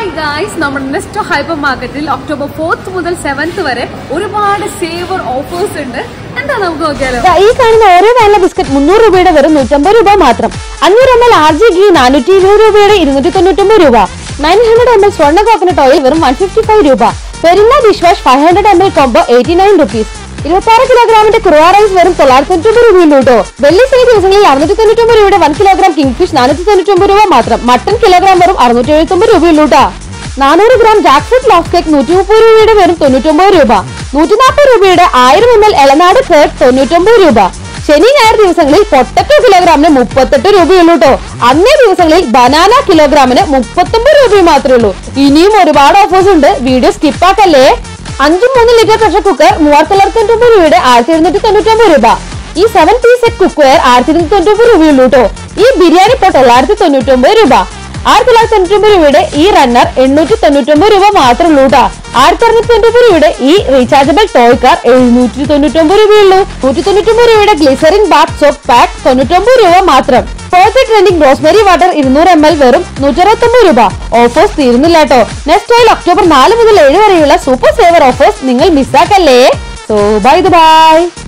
hi guys നമ്മുടെ Nesto hyper മാർക്കറ്റിൽ October fourth മുതൽ സെവൻത്ത് വരെ ഒരുപാട് സേവർ ഓഫേഴ്സ് ഉണ്ട് എന്താ നമുക്ക് നോക്കിയാലോ ദാ ഈ കാണുന്ന ഓരോ വാനില ബിസ്ക്കറ്റ് മുന്നൂറ് രൂപയുടെ വെറും നൂറ്റമ്പത് രൂപ മാത്രം അഞ്ഞൂറ് M L R G ghee നാനൂറ്റി ഇരുപത് രൂപയുടെ ഇരുന്നൂറ്റി തൊണ്ണൂറ്റൊമ്പത് രൂപ nine hundred M L Swarna coconut oil വെറും വൺ ഫിഫ്റ്റി ഫൈവ് രൂപ പെരിന്ന dish wash five hundred M L combo eighty nine rupees ഇരുപത്തി ആറ് കിലോഗ്രാമിന്റെ കുറുവ റൈസ് വെറും തൊള്ളായിരത്തി തൊണ്ണൂറ്റൊമ്പത് രൂപയുള്ളൂ കേട്ടോ വെള്ളി ശനി ദിവസങ്ങളിൽ അറുന്നൂറ്റി തൊണ്ണൂറ്റൊമ്പത് രൂപയുടെ വൺ കിലോഗ്രാം കിങ് ഫിഷ് നാനൂറ്റി തൊണ്ണൂറ്റൊമ്പത് രൂപ മാത്രം മട്ടൺ കിലോഗ്രാം വെറും അറുന്നൂറ്റി എഴുപത്തൊമ്പത് രൂപയുള്ളൂ കേട്ടോ നാനൂറ് gram jackfruit loaf cake നൂറ്റി മുപ്പത് രൂപയുടെ വെറും തൊണ്ണൂറ്റൊമ്പത് രൂപ നൂറ്റി നാൽപ്പത് രൂപയുടെ ആയിരം എം എൽ എളനാട് കേക്ക് തൊണ്ണൂറ്റൊമ്പത് രൂപ ശനി ഞായർ ദിവസങ്ങളിൽ പൊട്ടറ്റോ കിലോഗ്രാമിന് മുപ്പത്തെട്ട് രൂപയുള്ളൂ കേട്ടോ അന്നേ ദിവസങ്ങളിൽ ബനാന കിലോഗ്രാമിന് മുപ്പത്തൊമ്പത് രൂപ മാത്രമേ ഉള്ളൂ ഇനിയും ഒരുപാട് ഓഫേഴ്സ് ഉണ്ട് വീഡിയോ സ്കിപ്പാക്കല്ലേ അഞ്ചും മൂന്ന് ലിറ്റർ പ്രഷർ കുക്കർ മൂവായിരത്തി തൊള്ളായിരത്തി തൊണ്ണൂറ്റൊമ്പത് രൂപയുടെ ആയിരത്തി എഴുന്നൂറ്റി തൊണ്ണൂറ്റൊമ്പത് രൂപ ഈ seven piece set cookware ആയിരത്തി ഇരുന്നൂറ്റി തൊണ്ണൂറ്റൊമ്പത് രൂപയുള്ളൂ കേട്ടോ ഈ ബിരിയാണി ഇപ്പോൾ തൊള്ളായിരത്തി തൊണ്ണൂറ്റൊമ്പത് രൂപ ആയിരത്തി തൊള്ളായിരത്തി തൊണ്ണൂറ്റൊമ്പത് രൂപയുടെ ഈ റണ്ണർ എണ്ണൂറ്റി തൊണ്ണൂറ്റൊമ്പത് രൂപ മാത്രമേ ഉള്ളൂ കേട്ടോ ആയിരത്തി അറുന്നൂറ്റി തൊണ്ണൂറ്റൊമ്പത് രൂപയുടെ ഈ റീചാർജബിൾ ടോയ് കാർ എഴുന്നൂറ്റി തൊണ്ണൂറ്റൊമ്പത് രൂപയുള്ളൂ നൂറ്റി തൊണ്ണൂറ്റൊമ്പത് രൂപയുടെ ഗ്ലിസറിൻ ബാത്ത് സോപ്പ് പാക്ക് തൊണ്ണൂറ്റൊമ്പത് രൂപ മാത്രം ഫോർത്ത് ട്രെൻഡിംഗ് റോസ്മേരി വാട്ടർ ഇരുന്നൂറ് എം എൽ വെറും നൂറ്ററുപത്തൊമ്പത് രൂപ ഓഫേഴ്സ് തീരുന്നില്ല കേട്ടോ നെക്സ്റ്റ് ഓയിൽ ഒക്ടോബർ നാല് മുതൽ ഏഴ് വരെയുള്ള സൂപ്പർ സേവർ ഓഫേഴ്സ് നിങ്ങൾ മിസ്സാക്കല്ലേ സോ ബൈ ബൈ